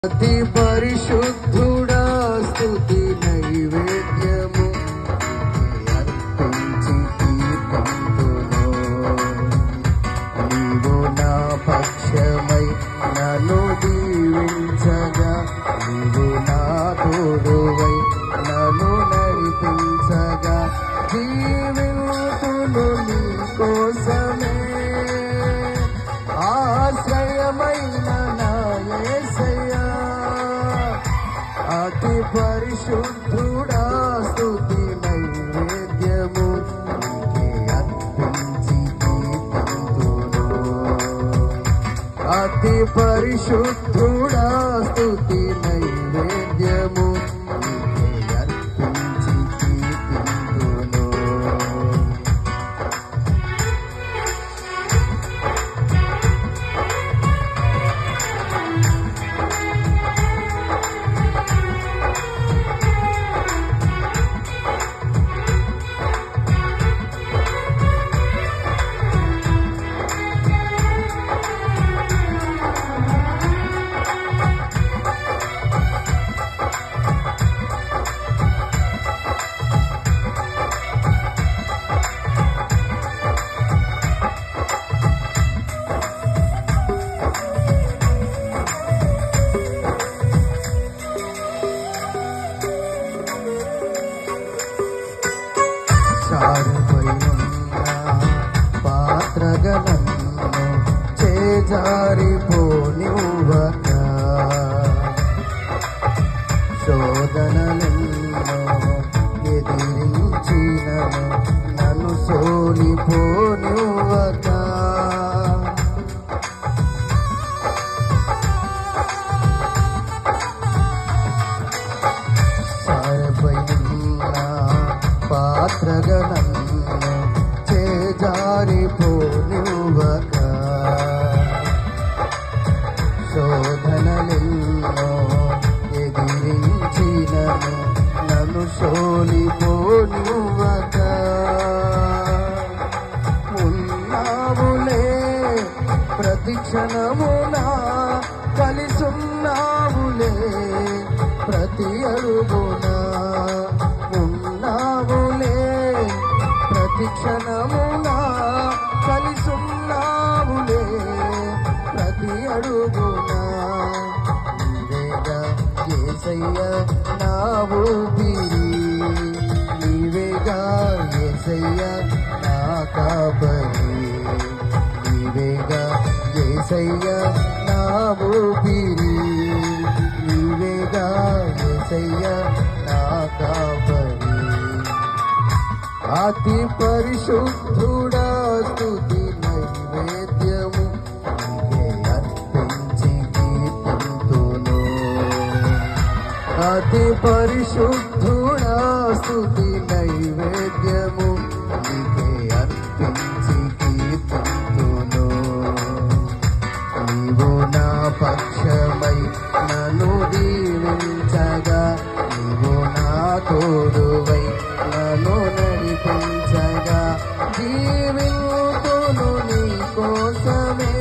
అతి పరిశుద్ధుడా స్తుతి నైవేద్యము అర్పించి కీర్తింతును నీవు నా పక్షమై నన్ను దీవించగా నీవు నా తోడువై నన్ను నడిపించగా జీవితును నీ కోసమే ఆశ్రయమైన నా యేసయ్యా అతి పరిశుద్ధుడా స్తుతి నైవేద్యము నీకే అర్పించి కీర్తింతును అతి పరిశుద్ధుడా స్తుతి నైవేద్యము నీకే అర్పించి కీర్తింతును సారిపోయిన పాత్రగలను చేజారిపోనివ్వక శోధనలెన్నో ఎదిరించినను నన్ను సోలిపోనివ్వక సారిపోయిన పాత్రగలను చేజారిపోనివ్వక శోధనలెన్నో ఎదిరించినను నన్ను సోలిపోనివ్వక ఉన్నావులే ప్రతి క్షణమునా కలిసున్నావులే ప్రతి అడుగునా ఉన్నావులే ప్రతి క్షణమునా కలిసున్నావులే ప్రతి అడుగునా నీవేగా ఏసయ్య నా ఊపిరి నీవేగా ఏసయ్య నా కాపరి నీవేగా ఏసయ్య నా ఊపిరి నీవేగా ఏసయ్య నా కాపరి అతి పరిశుద్ధుడా స్తుతి నైవేద్యము నీకే అర్పించి కీర్తింతును అతి పరిశుద్ధుడా స్తుతి నైవేద్యము నీకే అర్పించి కీర్తింతును నీవు నా పక్షమై నన్ను దీవించగా నీవు నా తోడువై నన్ను నడిపించగా జీవితును నీ కోసమే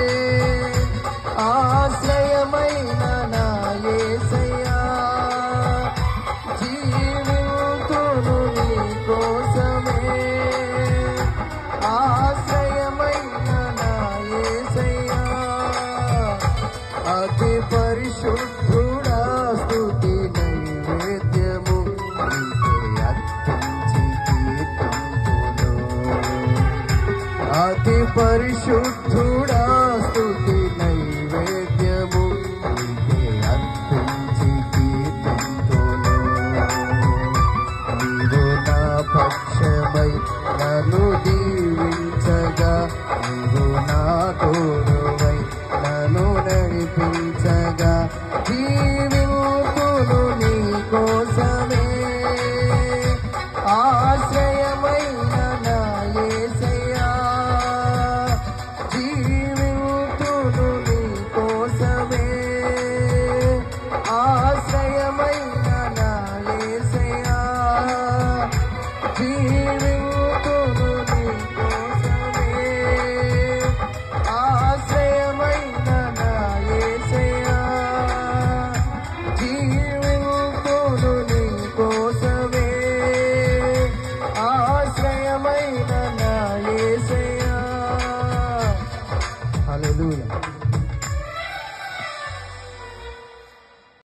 ఆశ్రయమైన నా యేసయ్యా జీవితును నీ కోసమే ఆశ్రయమైన నా యేసయ్యా అతి పరిశుద్ధుడా స్తుతి నైవేద్యము నీకే అర్పించి కీర్తింతును అతి పరిశుద్ధుడా స్తుతి నైవేద్యము నీకే అర్పించి కీర్తింతును నీవు నా పక్షమై నన్ను దీవించగా నీవు నా తోడువై నన్ను నడిపించగా జీవితులు నీ కోసమే ఆశ్రయమైన నా యేసయ్యా జీవితులు నీ కోసమే ఆశ్రయమైన నా యేసయ్యా జీవితులు నీ కోసమే ఆశ్రయమైన నా యేసయ్యా హల్లెలూయా